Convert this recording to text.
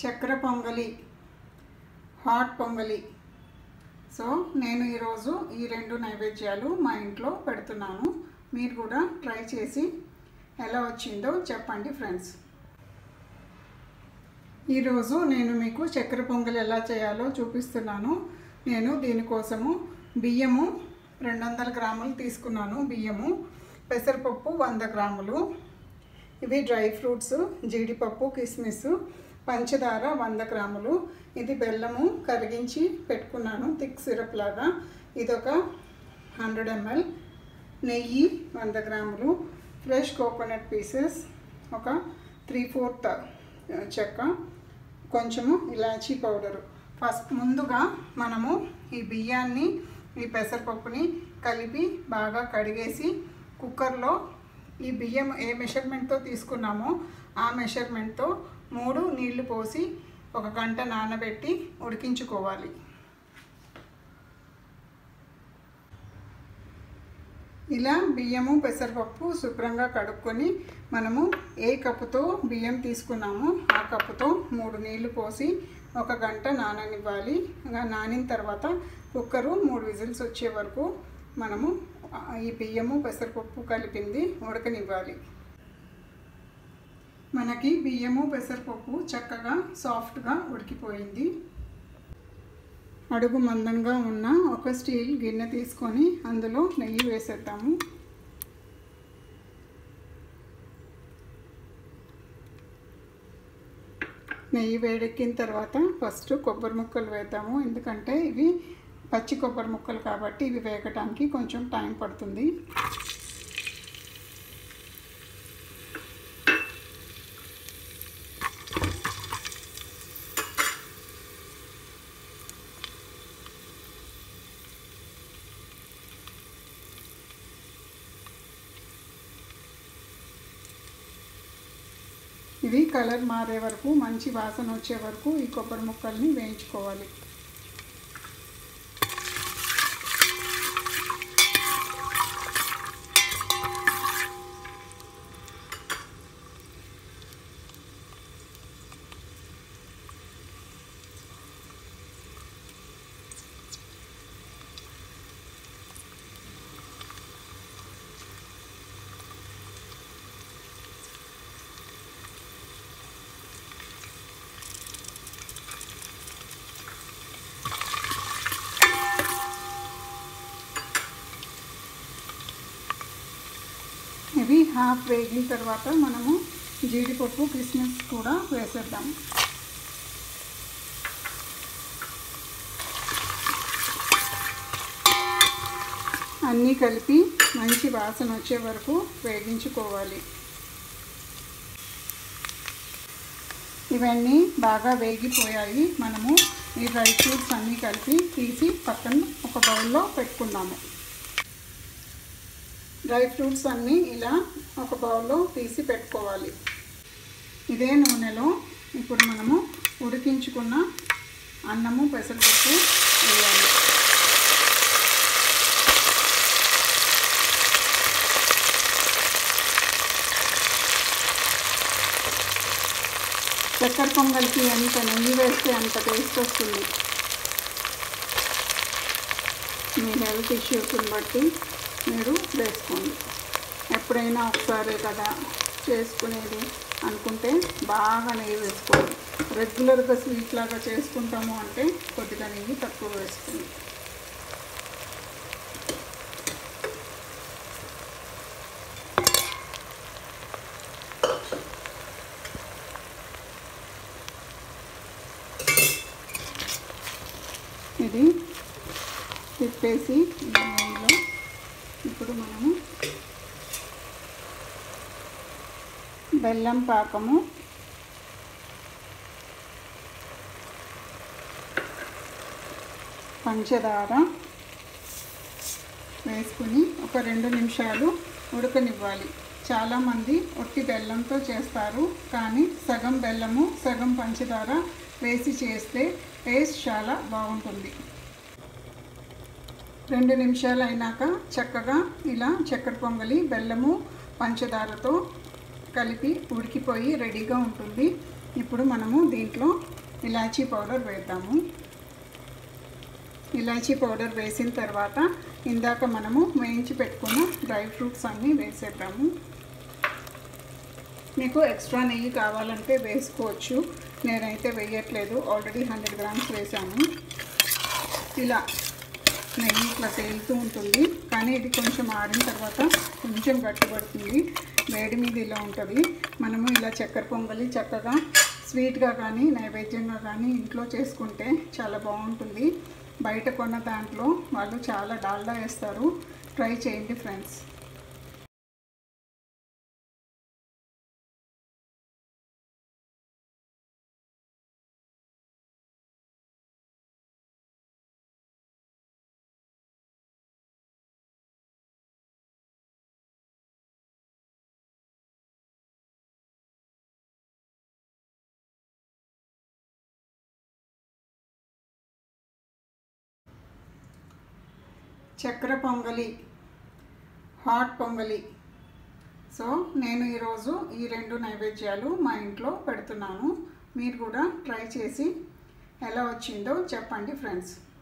చక్కెర పొంగలి హాట్ పొంగలి సో నేను ఈరోజు ఈ రెండు నైవేద్యాలు మా ఇంట్లో పెడుతున్నాను మీరు కూడా ట్రై చేసి ఎలా వచ్చిందో చెప్పండి ఫ్రెండ్స్ ఈరోజు నేను మీకు చక్కెర పొంగల్ ఎలా చేయాలో చూపిస్తున్నాను నేను దీనికోసము బియ్యము రెండు వందల గ్రాములు తీసుకున్నాను బియ్యము పెసరపప్పు వంద గ్రాములు ఇవి డ్రై ఫ్రూట్స్ జీడిపప్పు కిస్మిస్ పంచదార వంద గ్రాములు ఇది బెల్లము కరిగించి పెట్టుకున్నాను థిక్ సిరప్ లాగా ఇదొక హండ్రెడ్ ఎంఎల్ నెయ్యి వంద గ్రాములు ఫ్రెష్ కోకోనట్ పీసెస్ ఒక త్రీ ఫోర్త్ చెక్క కొంచెము ఇలాచీ పౌడరు ఫస్ట్ ముందుగా మనము ఈ బియ్యాన్ని ఈ పెసరపప్పుని కలిపి బాగా కడిగేసి కుక్కర్లో ఈ బియ్యం ఏ మెషర్మెంట్తో తీసుకున్నామో ఆ మెషర్మెంట్తో మూడు నీళ్లు పోసి ఒక గంట నానబెట్టి ఉడికించుకోవాలి ఇలా బియ్యము పెసరపప్పు శుభ్రంగా కడుక్కొని మనము ఏ కప్పుతో బియ్యం తీసుకున్నామో ఆ కప్పుతో మూడు నీళ్లు పోసి ఒక గంట నాననివ్వాలి ఇంకా నానిన తర్వాత కుక్కరు మూడు విజిల్స్ వచ్చే వరకు మనము ఈ బియ్యము పెసరపప్పు కలిపింది ఉడకనివ్వాలి మనకి బియ్యము పెసరపప్పు చక్కగా సాఫ్ట్గా ఉడికిపోయింది అడుగు మందంగా ఉన్న ఒక స్టీల్ గిన్నె తీసుకొని అందులో నెయ్యి వేసేద్దాము నెయ్యి వేడెక్కిన తర్వాత ఫస్ట్ కొబ్బరి ముక్కలు వేద్దాము ఎందుకంటే ఇవి పచ్చి కొబ్బరి ముక్కలు కాబట్టి ఇవి వేగటానికి కొంచెం టైం పడుతుంది ఇవి కలర్ మారే వరకు మంచి వాసన వచ్చే వరకు ఈ కొబ్బరి ముక్కల్ని వేయించుకోవాలి ఇవి హాఫ్ వేగిన తర్వాత మనము జీడిపప్పు కిస్మిస్ కూడా వేసేద్దాం అన్నీ కలిపి మంచి వాసన వచ్చే వరకు వేగించుకోవాలి ఇవన్నీ బాగా వేగిపోయాయి మనము ఈ డ్రై ఫ్రూట్స్ అన్నీ కలిపి తీసి పక్కన ఒక బౌల్లో పెట్టుకుందాము డ్రై ఫ్రూట్స్ అన్నీ ఇలా ఒక బౌల్లో తీసి పెట్టుకోవాలి ఇదే నూనెలో ఇప్పుడు మనము ఉడికించుకున్న అన్నము పెసరపప్పు వేయాలి చక్కెర పొంగల్కి ఎంత నెయ్యి వేస్తే అంత టేస్ట్ వస్తుంది మీ హెల్త్ ఇష్యూస్ని బట్టి మీరు వేసుకోండి ఎప్పుడైనా ఒకసారి కదా చేసుకునేది అనుకుంటే బాగా నెయ్యి వేసుకోండి రెగ్యులర్గా స్వీట్ లాగా చేసుకుంటాము అంటే కొద్దిగా నెయ్యి తక్కువ వేసుకోండి ఇది తిప్పేసి నెయ్యిలో ఇప్పుడు మనము బెల్లం పాకము పంచదార వేసుకుని ఒక రెండు నిమిషాలు ఉడకనివ్వాలి చాలామంది ఒట్టి బెల్లంతో చేస్తారు కానీ సగం బెల్లము సగం పంచదార వేసి చేస్తే టేస్ట్ చాలా బాగుంటుంది రెండు నిమిషాలు అయినాక చక్కగా ఇలా చక్కెర పొంగలి బెల్లము పంచదారతో కలిపి ఉడికిపోయి రెడీగా ఉంటుంది ఇప్పుడు మనము దీంట్లో ఇలాచీ పౌడర్ వేద్దాము ఇలాచీ పౌడర్ వేసిన తర్వాత ఇందాక మనము వేయించి పెట్టుకున్న డ్రై ఫ్రూట్స్ అన్నీ వేసేద్దాము మీకు ఎక్స్ట్రా నెయ్యి కావాలంటే వేసుకోవచ్చు నేనైతే వేయట్లేదు ఆల్రెడీ హండ్రెడ్ గ్రామ్స్ వేసాను ఇలా నెయ్యి ఇట్లా తేలుతూ ఉంటుంది కానీ ఇది కొంచెం ఆరిన తర్వాత కొంచెం గట్టిపడుతుంది వేడి మీద ఇలా ఉంటుంది మనము ఇలా చక్కెర పొంగలి చక్కగా స్వీట్గా కానీ నైవేద్యంగా కానీ ఇంట్లో చేసుకుంటే చాలా బాగుంటుంది బయట కొన్న దాంట్లో వాళ్ళు చాలా డాల్డా వేస్తారు ట్రై చేయండి ఫ్రెండ్స్ చక్కెర పొంగలి హాట్ పొంగలి సో నేను ఈరోజు ఈ రెండు నైవేద్యాలు మా ఇంట్లో పెడుతున్నాను మీరు కూడా ట్రై చేసి ఎలా వచ్చిందో చెప్పండి ఫ్రెండ్స్